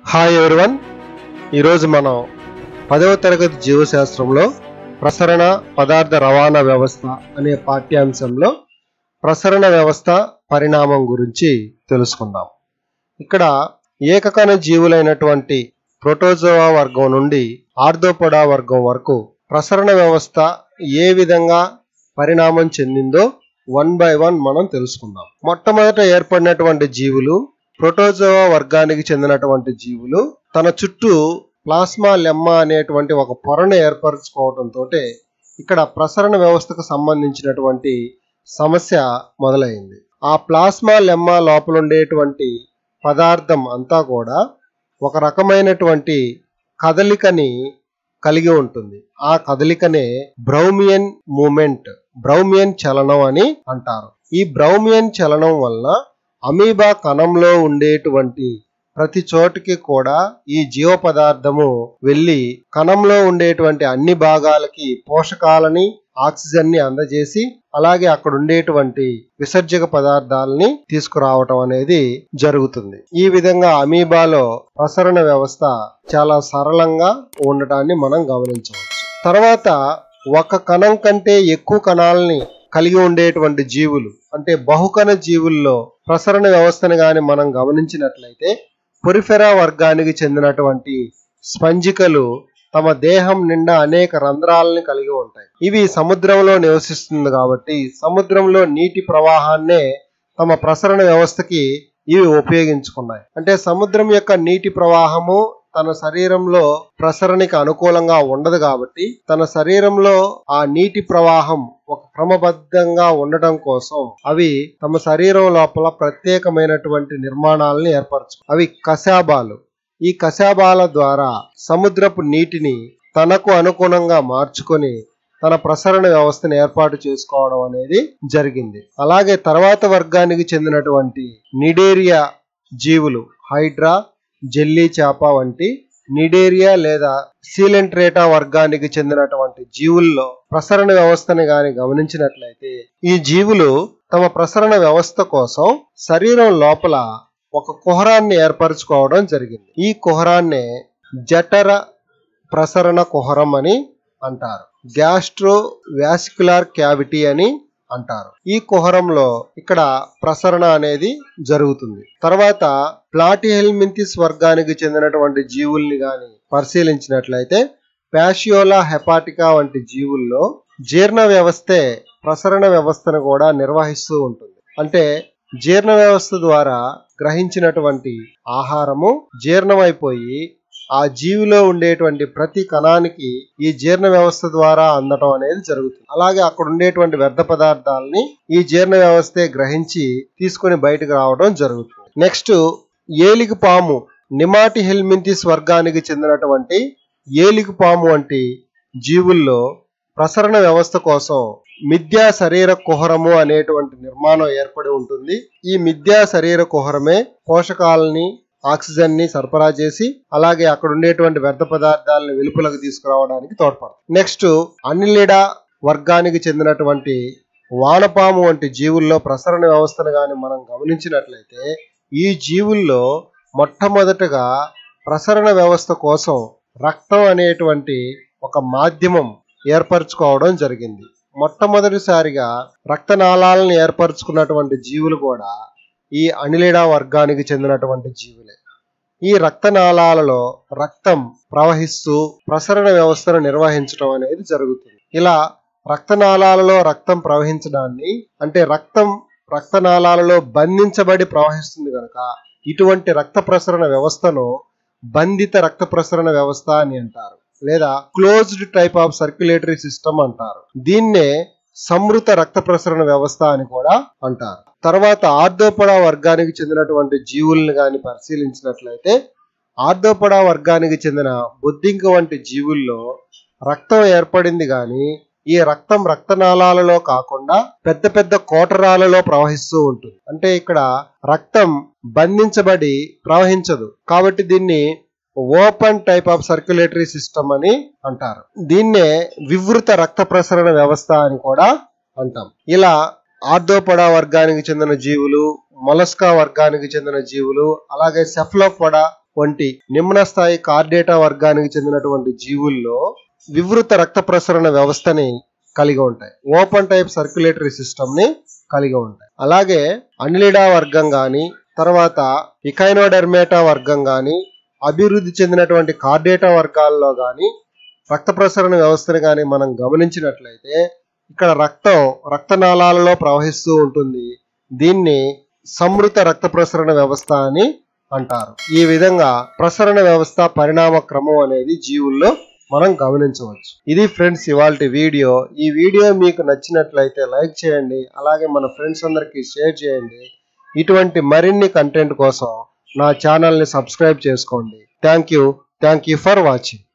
hi everyone ఈరోజు మనం పదవ తరగతి జీవశాస్త్రంలో ప్రసరణ పదార్థ రవాణా వ్యవస్థ అనే పాఠ్యాంశంలో ప్రసరణ వ్యవస్థ పరిణామం గురించి తెలుసుకుందాం ఇక్కడ ఏకకణ జీవులైనటువంటి ప్రోటోజోవా వర్గం నుండి ఆర్థోపోడా వర్గం వరకు ప్రసరణ వ్యవస్థ ఏ విధంగా పరిణామం చెందిందో వన్ బై వన్ మనం తెలుసుకుందాం మొట్టమొదట ఏర్పడినటువంటి జీవులు ప్రోటోజోవా వర్గానికి చెందినటువంటి జీవులు తన చుట్టూ ప్లాస్మా లెమ్మా అనేటువంటి ఒక పొరను ఏర్పరచుకోవడంతో ఇక్కడ ప్రసరణ వ్యవస్థకు సంబంధించినటువంటి సమస్య మొదలైంది ఆ ప్లాస్మా లెమ్మా లోపల ఉండేటువంటి పదార్థం అంతా కూడా ఒక రకమైనటువంటి కదలికని కలిగి ఉంటుంది ఆ కదలికనే బ్రౌమియన్ మూమెంట్ బ్రౌమియన్ చలనం అని అంటారు ఈ బ్రౌమియన్ చలనం వలన అమీబా కణంలో ఉండేటువంటి ప్రతి చోటుకి కూడా ఈ జీవ పదార్థము వెళ్ళి కణంలో ఉండేటువంటి అన్ని భాగాలకి పోషకాలని ఆక్సిజన్ ని అందజేసి అలాగే అక్కడ ఉండేటువంటి విసర్జక పదార్థాలని తీసుకురావటం అనేది జరుగుతుంది ఈ విధంగా అమీబాలో ప్రసరణ వ్యవస్థ చాలా సరళంగా ఉండటాన్ని మనం గమనించవచ్చు తర్వాత ఒక కణం కంటే ఎక్కువ కణాలని కలిగి ఉండేటువంటి జీవులు అంటే బహుకణ జీవుల్లో ప్రసరణ వ్యవస్థను గాని మనం గమనించినట్లయితే పొరిఫెరా వర్గానికి చెందినటువంటి స్పంజికలు తమ దేహం నిండా అనేక రంధ్రాలని కలిగి ఉంటాయి ఇవి సముద్రంలో నివసిస్తుంది కాబట్టి సముద్రంలో నీటి ప్రవాహాన్నే తమ ప్రసరణ వ్యవస్థకి ఇవి ఉపయోగించుకున్నాయి అంటే సముద్రం యొక్క నీటి ప్రవాహము తన శరీరంలో ప్రసరణకి అనుకూలంగా ఉండదు కాబట్టి తన శరీరంలో ఆ నీటి ప్రవాహం ఒక క్రమబద్ధంగా ఉండటం కోసం అవి తమ శరీరం లోపల ప్రత్యేకమైనటువంటి నిర్మాణాలను ఏర్పరచు అవి కశాబాలు ఈ కశాబాల ద్వారా సముద్రపు నీటిని తనకు అనుగుణంగా మార్చుకొని తన ప్రసరణ వ్యవస్థను ఏర్పాటు చేసుకోవడం అనేది జరిగింది అలాగే తర్వాత వర్గానికి చెందినటువంటి నిడేరియా జీవులు హైడ్రా జెల్లీ చేప వంటి నిడేరియా లేదా సీలెంట్రేటా వర్గానికి చెందినటువంటి జీవుల్లో ప్రసరణ వ్యవస్థని గాని గమనించినట్లయితే ఈ జీవులు తమ ప్రసరణ వ్యవస్థ కోసం శరీరం లోపల ఒక కుహరాన్ని ఏర్పరచుకోవడం జరిగింది ఈ కుహరాన్నే జఠర ప్రసరణ కుహరం అని అంటారు గ్యాస్ట్రో వ్యాసిక్యులార్ క్యావిటీ అని అంటారు ఈ కుహరంలో ఇక్కడ ప్రసరణ అనేది జరుగుతుంది తర్వాత ప్లాటిహెల్మింతిస్ వర్గానికి చెందినటువంటి జీవుల్ని గాని పరిశీలించినట్లయితే ప్యాషియోలా హెపాటికా వంటి జీవుల్లో జీర్ణ వ్యవస్థే ప్రసరణ వ్యవస్థను కూడా నిర్వహిస్తూ ఉంటుంది అంటే జీర్ణ వ్యవస్థ ద్వారా గ్రహించినటువంటి ఆహారము జీర్ణమైపోయి ఆ జీవిలో ఉండేటువంటి ప్రతి కణానికి ఈ జీర్ణ వ్యవస్థ ద్వారా అందటం అనేది జరుగుతుంది అలాగే అక్కడ ఉండేటువంటి వ్యర్థ పదార్థాలని ఈ జీర్ణ వ్యవస్థే గ్రహించి తీసుకొని బయటకు రావడం జరుగుతుంది నెక్స్ట్ ఏలికి పాము నిమాటి హెల్మింతిస్ వర్గానికి చెందినటువంటి ఏలికి పాము వంటి జీవుల్లో ప్రసరణ వ్యవస్థ కోసం మిథ్యా శరీర కుహరము అనేటువంటి నిర్మాణం ఏర్పడి ఉంటుంది ఈ మిథ్యా శరీర కుహరమే పోషకాలని ఆక్సిజన్ ని సరఫరా చేసి అలాగే అక్కడ ఉండేటువంటి వ్యర్థ పదార్థాలను వెలుపలకు తీసుకురావడానికి తోడ్పడుతుంది నెక్స్ట్ అన్నిలిడా వర్గానికి చెందినటువంటి వానపాము వంటి జీవుల్లో ప్రసరణ వ్యవస్థను గాని మనం గమనించినట్లయితే ఈ జీవుల్లో మొట్టమొదటగా ప్రసరణ వ్యవస్థ కోసం రక్తం అనేటువంటి ఒక మాధ్యమం ఏర్పరచుకోవడం జరిగింది మొట్టమొదటిసారిగా రక్తనాళాలను ఏర్పరచుకున్నటువంటి జీవులు కూడా ఈ అనిలిడా వర్గానికి చెందినటువంటి జీవులే ఈ రక్తనాళాలలో రక్తం ప్రవహిస్తూ ప్రసరణ వ్యవస్థను నిర్వహించడం అనేది జరుగుతుంది ఇలా రక్తనాళాలలో రక్తం ప్రవహించడాన్ని అంటే రక్తం రక్తనాళాలలో బంధించబడి ప్రవహిస్తుంది కనుక ఇటువంటి రక్త ప్రసరణ వ్యవస్థను బంధిత రక్త ప్రసరణ వ్యవస్థ అని అంటారు లేదా closed type of circulatory system అంటారు దీన్నే సమృత రక్త ప్రసరణ వ్యవస్థ అని కూడా అంటారు తర్వాత ఆర్థోపడా వర్గానికి చెందినటువంటి జీవుల్ని గాని పరిశీలించినట్లయితే ఆర్థోపడా వర్గానికి చెందిన బొద్దింక వంటి జీవుల్లో రక్తం ఏర్పడింది గాని ఈ రక్తం రక్తనాళాలలో కాకుండా పెద్ద పెద్ద కోటరాలలో ప్రవహిస్తూ ఉంటుంది అంటే ఇక్కడ రక్తం బంధించబడి ప్రవహించదు కాబట్టి దీన్ని open type of circulatory system అని అంటారు దీన్నే వివృత రక్త ప్రసరణ వ్యవస్థ అని కూడా అంటాం ఇలా ఆర్థోపడా వర్గానికి చెందిన జీవులు మొలస్కా వర్గానికి చెందిన జీవులు అలాగే సెఫ్లోపొడా వంటి నిమ్న స్థాయి కార్డేటా వర్గానికి చెందినటువంటి జీవుల్లో వివృత రక్త ప్రసరణ వ్యవస్థని కలిగి ఉంటాయి ఓపెన్ టైప్ సర్క్యులేటరీ సిస్టమ్ ని కలిగి ఉంటాయి అలాగే అనిలిడా వర్గం గాని తర్వాత ఇకైనోడెర్మేటా వర్గం గాని అభివృద్ధి చెందినటువంటి కార్డేటా వర్గాల్లో గాని రక్త ప్రసరణ వ్యవస్థను గాని మనం గమనించినట్లయితే ఇక్కడ రక్తం రక్తనాళాలలో ప్రవహిస్తూ ఉంటుంది దీన్ని సమృత రక్త ప్రసరణ వ్యవస్థ అని అంటారు ఈ విధంగా ప్రసరణ వ్యవస్థ పరిణామ క్రమం అనేది జీవుల్లో మనం గమనించవచ్చు ఇది ఫ్రెండ్స్ ఇవాళ వీడియో ఈ వీడియో మీకు నచ్చినట్లయితే లైక్ చేయండి అలాగే మన ఫ్రెండ్స్ అందరికీ షేర్ చేయండి ఇటువంటి మరిన్ని కంటెంట్ కోసం నా ఛానల్ని సబ్స్క్రైబ్ చేసుకోండి thank you thank you for watching